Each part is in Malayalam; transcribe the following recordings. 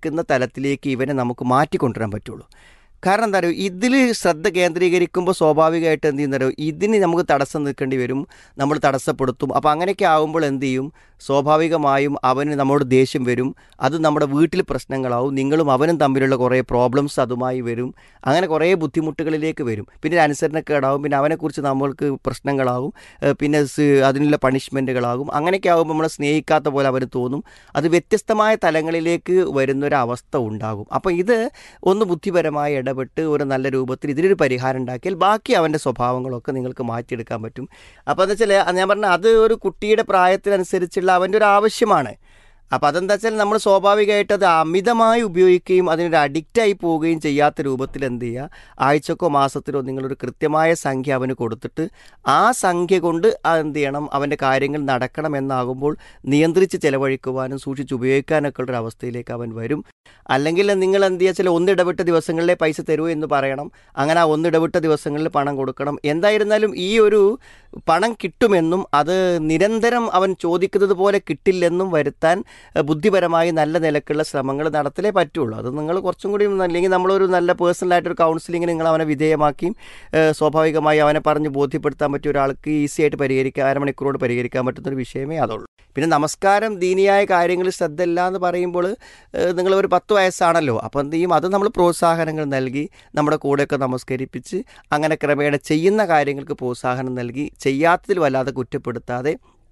വിചാരിക്കുന്ന തലത്തിലേക്ക് ഇവനെ നമുക്ക് മാറ്റിക്കൊണ്ടുവരാൻ പറ്റുള്ളൂ കാരണം എന്താ പറയുക ഇതിൽ ശ്രദ്ധ കേന്ദ്രീകരിക്കുമ്പോൾ സ്വാഭാവികമായിട്ട് എന്ത് ചെയ്യുന്നറിയോ ഇതിന് നമുക്ക് തടസ്സം നിൽക്കേണ്ടി വരും നമ്മൾ തടസ്സപ്പെടുത്തും അപ്പോൾ അങ്ങനെയൊക്കെ ആകുമ്പോൾ എന്ത് ചെയ്യും സ്വാഭാവികമായും അവന് നമ്മളോട് ദേഷ്യം വരും അത് നമ്മുടെ വീട്ടിൽ പ്രശ്നങ്ങളാവും നിങ്ങളും അവനും തമ്മിലുള്ള കുറേ പ്രോബ്ലംസ് അതുമായി വരും അങ്ങനെ കുറേ ബുദ്ധിമുട്ടുകളിലേക്ക് വരും പിന്നെ അനുസരണക്കേടാവും പിന്നെ അവനെക്കുറിച്ച് നമ്മൾക്ക് പ്രശ്നങ്ങളാകും ഏഹ് പിന്നെ സ് അതിനുള്ള പണിഷ്മെൻറ്റുകളാകും അങ്ങനെയൊക്കെ ആകുമ്പോൾ നമ്മളെ സ്നേഹിക്കാത്ത പോലെ അവന് തോന്നും അത് വ്യത്യസ്തമായ തലങ്ങളിലേക്ക് വരുന്നൊരവസ്ഥ ഉണ്ടാകും അപ്പോൾ ഇത് ഒന്ന് ബുദ്ധിപരമായി ഇടപെട്ട് ഒരു നല്ല രൂപത്തിൽ ഇതിനൊരു പരിഹാരം ഉണ്ടാക്കിയാൽ ബാക്കി അവൻ്റെ സ്വഭാവങ്ങളൊക്കെ നിങ്ങൾക്ക് മാറ്റിയെടുക്കാൻ പറ്റും അപ്പോൾ എന്താ വെച്ചാൽ ഞാൻ പറഞ്ഞ അത് ഒരു കുട്ടിയുടെ പ്രായത്തിനനുസരിച്ചുള്ള അവൻ്റെ ഒരു ആവശ്യമാണ് അപ്പോൾ അതെന്താ വെച്ചാൽ നമ്മൾ സ്വാഭാവികമായിട്ട് അത് അമിതമായി ഉപയോഗിക്കുകയും അതിനൊരു അഡിക്റ്റായി പോവുകയും ചെയ്യാത്ത രൂപത്തിൽ എന്ത് ചെയ്യുക ആഴ്ചക്കോ മാസത്തിലോ നിങ്ങളൊരു കൃത്യമായ സംഖ്യ അവന് കൊടുത്തിട്ട് ആ സംഖ്യ കൊണ്ട് ആ എന്ത് ചെയ്യണം അവൻ്റെ കാര്യങ്ങൾ നടക്കണം എന്നാകുമ്പോൾ നിയന്ത്രിച്ച് ചെലവഴിക്കുവാനും സൂക്ഷിച്ച് ഉപയോഗിക്കാനൊക്കെ ഉള്ളൊരു അവസ്ഥയിലേക്ക് അവൻ വരും അല്ലെങ്കിൽ നിങ്ങൾ എന്ത് ചെയ്യുക വെച്ചാൽ ഒന്നിടവിട്ട ദിവസങ്ങളിലെ പൈസ തരൂ എന്ന് പറയണം അങ്ങനെ ആ ഒന്നിടവിട്ട ദിവസങ്ങളിൽ പണം കൊടുക്കണം എന്തായിരുന്നാലും ഈ ഒരു പണം കിട്ടുമെന്നും അത് നിരന്തരം അവൻ ചോദിക്കുന്നത് പോലെ കിട്ടില്ലെന്നും വരുത്താൻ ഏഹ്, ബുദ്ധിപരമായി നല്ല നിലക്കുള്ള ശ്രമങ്ങൾ നടത്തലേ പറ്റുള്ളൂ അത് നിങ്ങൾ കുറച്ചും കൂടി അല്ലെങ്കിൽ നമ്മളൊരു നല്ല പേഴ്സണലായിട്ടൊരു കൗൺസിലിങ്ങിന് നിങ്ങൾ അവനെ വിധേയമാക്കിയും ഏഹ്, സ്വാഭാവികമായി അവനെ പറഞ്ഞ് ബോധ്യപ്പെടുത്താൻ പറ്റിയ ഒരാൾക്ക് ഈസി ആയിട്ട് പരിഹരിക്കാൻ അരമണിക്കൂറോട് പരിഹരിക്കാൻ പറ്റുന്ന ഒരു വിഷയമേ അതുള്ളൂ പിന്നെ നമസ്കാരം ദീനിയായ കാര്യങ്ങളിൽ ശ്രദ്ധ ഇല്ല എന്ന് പറയുമ്പോൾ നിങ്ങൾ ഒരു പത്ത് വയസ്സാണല്ലോ അപ്പോൾ എന്ത് ചെയ്യും അത് നമ്മൾ പ്രോത്സാഹനങ്ങൾ നൽകി നമ്മുടെ കൂടെയൊക്കെ നമസ്കരിപ്പിച്ച് അങ്ങനെ ക്രമേണ ചെയ്യുന്ന കാര്യങ്ങൾക്ക് പ്രോത്സാഹനം നൽകി ചെയ്യാത്തതിൽ വല്ലാതെ കുറ്റപ്പെടുത്താതെ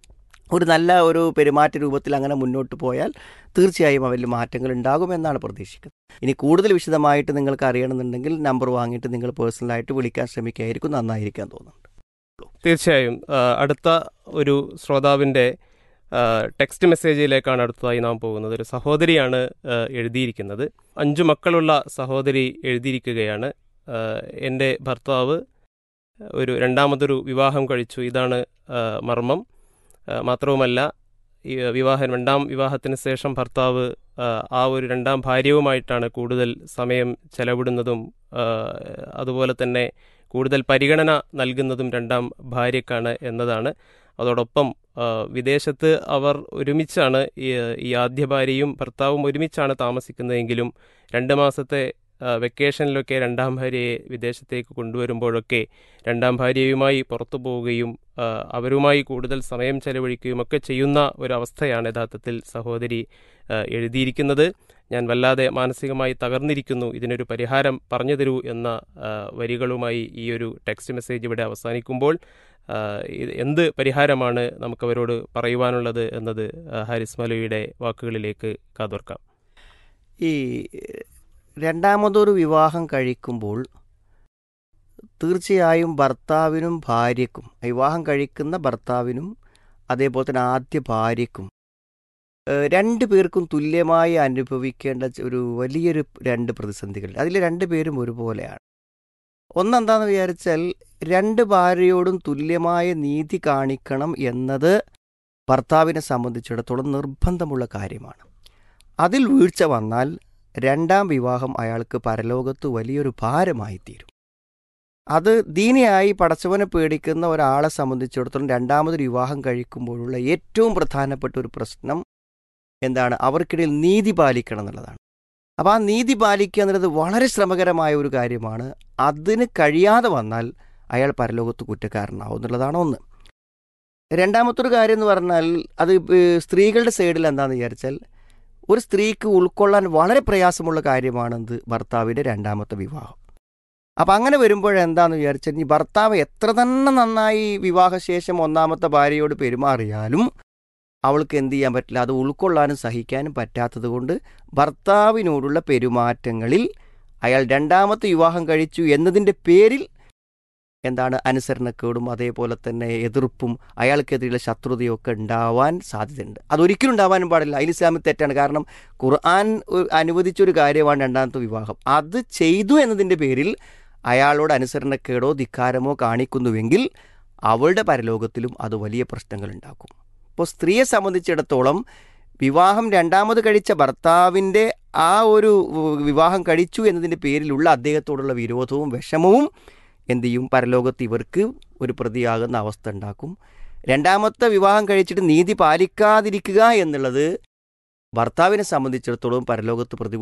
ഒരു നല്ല ഒരു പെരുമാറ്റ രൂപത്തിൽ അങ്ങനെ മുന്നോട്ട് പോയാൽ തീർച്ചയായും അവരിൽ മാറ്റങ്ങൾ ഉണ്ടാകുമെന്നാണ് പ്രതീക്ഷിക്കുന്നത് ഇനി കൂടുതൽ വിശദമായിട്ട് നിങ്ങൾക്ക് അറിയണമെന്നുണ്ടെങ്കിൽ നമ്പർ വാങ്ങിയിട്ട് നിങ്ങൾ പേഴ്സണലായിട്ട് വിളിക്കാൻ ശ്രമിക്കുകയായിരിക്കും നന്നായിരിക്കാൻ തോന്നുന്നുണ്ട് തീർച്ചയായും ആ, അടുത്ത ഒരു ശ്രോതാവിൻ്റെ ആ, ടെക്സ്റ്റ് മെസ്സേജിലേക്കാണ് അടുത്തതായി നാം പോകുന്നത് ഒരു സഹോദരിയാണ് ആ, എഴുതിയിരിക്കുന്നത് അഞ്ചു മക്കളുള്ള സഹോദരി എഴുതിയിരിക്കുകയാണ് ആ, എൻ്റെ ഭർത്താവ് ഒരു രണ്ടാമതൊരു വിവാഹം കഴിച്ചു ഇതാണ് ആ, മർമ്മം ആ, മാത്രവുമല്ല ഈ വിവാഹം രണ്ടാം വിവാഹത്തിന് ശേഷം ഭർത്താവ് ആ, ആ ഒരു രണ്ടാം ഭാര്യവുമായിട്ടാണ് കൂടുതൽ സമയം ചെലവിടുന്നതും ആ, അതുപോലെ തന്നെ കൂടുതൽ പരിഗണന നൽകുന്നതും രണ്ടാം ഭാര്യക്കാണ് എന്നതാണ് അതോടൊപ്പം ആ, വിദേശത്ത് അവർ ഒരുമിച്ചാണ് ഈ ഈ ആദ്യ ഭാര്യയും ഭർത്താവും ഒരുമിച്ചാണ് താമസിക്കുന്നതെങ്കിലും രണ്ട് മാസത്തെ ആ, വെക്കേഷനിലൊക്കെ രണ്ടാം ഭാര്യയെ വിദേശത്തേക്ക് കൊണ്ടുവരുമ്പോഴൊക്കെ രണ്ടാം ഭാര്യയുമായി പുറത്തു പോവുകയും ആ, അവരുമായി കൂടുതൽ സമയം ചെലവഴിക്കുകയും ഒക്കെ ചെയ്യുന്ന ഒരവസ്ഥയാണ് യഥാർത്ഥത്തിൽ സഹോദരി ആ, എഴുതിയിരിക്കുന്നത് ഞാൻ വല്ലാതെ മാനസികമായി തകർന്നിരിക്കുന്നു ഇതിനൊരു പരിഹാരം പറഞ്ഞു തരൂ എന്ന ആ, വരികളുമായി ഈ ഒരു ടെക്സ്റ്റ് മെസ്സേജ് ഇവിടെ അവസാനിക്കുമ്പോൾ ആ, ഇത് എന്ത് പരിഹാരമാണ് നമുക്കവരോട് പറയുവാനുള്ളത് എന്നത് ആ, ഹാരിസ് മലയുടെ വാക്കുകളിലേക്ക് കാതോർക്കാം ഈ രണ്ടാമതൊരു വിവാഹം കഴിക്കുമ്പോൾ തീർച്ചയായും ഭർത്താവിനും ഭാര്യക്കും വിവാഹം കഴിക്കുന്ന ഭർത്താവിനും അതേപോലെ തന്നെ ആദ്യ ഭാര്യക്കും ഏഹ് രണ്ട് പേർക്കും തുല്യമായി അനുഭവിക്കേണ്ട ച- ഒരു വലിയൊരു രണ്ട് പ്രതിസന്ധികൾ അതിൽ രണ്ട് പേരും ഒരുപോലെയാണ് ഒന്നെന്താണെന്ന് വിചാരിച്ചാൽ രണ്ട് ഭാര്യയോടും തുല്യമായ നീതി കാണിക്കണം എന്നത് ഭർത്താവിനെ സംബന്ധിച്ചിടത്തോളം നിർബന്ധമുള്ള കാര്യമാണ് അതിൽ വീഴ്ച വന്നാൽ രണ്ടാം വിവാഹം അയാൾക്ക് പരലോകത്ത് വലിയൊരു ഭാരമായി തീരും അത് ദീനിയായി പടച്ചവനെ പേടിക്കുന്ന ഒരാളെ സംബന്ധിച്ചിടത്തോളം രണ്ടാമതൊരു വിവാഹം കഴിക്കുമ്പോഴുള്ള ഏറ്റവും പ്രധാനപ്പെട്ട ഒരു പ്രശ്നം എന്താണ് അവർക്കിടയിൽ നീതി പാലിക്കണം എന്നുള്ളതാണ് അപ്പോൾ ആ നീതി പാലിക്കുക എന്നുള്ളത് വളരെ ശ്രമകരമായ ഒരു കാര്യമാണ് അതിന് കഴിയാതെ വന്നാൽ അയാൾ പരലോകത്ത് കുറ്റക്കാരനാവും എന്നുള്ളതാണ് ഒന്ന് രണ്ടാമത്തൊരു കാര്യം എന്ന് പറഞ്ഞാൽ അത് ഏഹ് സ്ത്രീകളുടെ സൈഡിൽ എന്താണെന്ന് വിചാരിച്ചാൽ ഒരു സ്ത്രീക്ക് ഉൾക്കൊള്ളാൻ വളരെ പ്രയാസമുള്ള കാര്യമാണെന്ത് ഭർത്താവിൻ്റെ രണ്ടാമത്തെ വിവാഹം അപ്പം അങ്ങനെ വരുമ്പോഴെന്താണെന്ന് വിചാരിച്ചാൽ ഈ ഭർത്താവ് എത്ര തന്നെ നന്നായി വിവാഹശേഷം ഒന്നാമത്തെ ഭാര്യയോട് പെരുമാറിയാലും അവൾക്ക് എന്ത് ചെയ്യാൻ പറ്റില്ല അത് ഉൾക്കൊള്ളാനും സഹിക്കാനും പറ്റാത്തത് കൊണ്ട് ഭർത്താവിനോടുള്ള പെരുമാറ്റങ്ങളിൽ അയാൾ രണ്ടാമത്തെ വിവാഹം കഴിച്ചു എന്നതിൻ്റെ പേരിൽ എന്താണ് അനുസരണക്കേടും അതേപോലെ തന്നെ എതിർപ്പും അയാൾക്കെതിരെയുള്ള ശത്രുതയൊക്കെ ഉണ്ടാവാൻ സാധ്യതയുണ്ട് അതൊരിക്കലും ഉണ്ടാവാനും പാടില്ല അതിൽ ഇസ്ലാമിൽ തെറ്റാണ് കാരണം ഖുർആൻ ഒരു- അനുവദിച്ചൊരു കാര്യമാണ് രണ്ടാമത്തെ വിവാഹം അത് ചെയ്തു എന്നതിൻ്റെ പേരിൽ അയാളോട് അനുസരണക്കേടോ ധിക്കാരമോ കാണിക്കുന്നുവെങ്കിൽ അവളുടെ പരലോകത്തിലും അത് വലിയ പ്രശ്നങ്ങൾ ഉണ്ടാക്കും ഇപ്പോൾ സ്ത്രീയെ സംബന്ധിച്ചിടത്തോളം വിവാഹം രണ്ടാമത് കഴിച്ച ഭർത്താവിൻ്റെ ആ ഒരു ഉ- വിവാഹം കഴിച്ചു എന്നതിൻ്റെ പേരിലുള്ള അദ്ദേഹത്തോടുള്ള വിരോധവും വിഷമവും എന്ത് ചെയ്യും പരലോകത്ത് ഇവർക്ക് ഒരു പ്രതിയാകുന്ന അവസ്ഥ ഉണ്ടാക്കും രണ്ടാമത്തെ വിവാഹം കഴിച്ചിട്ട് നീതി പാലിക്കാതിരിക്കുക എന്നുള്ളത് ഭർത്താവിനെ സംബന്ധിച്ചിടത്തോളം പരലോകത്ത് പ്രതി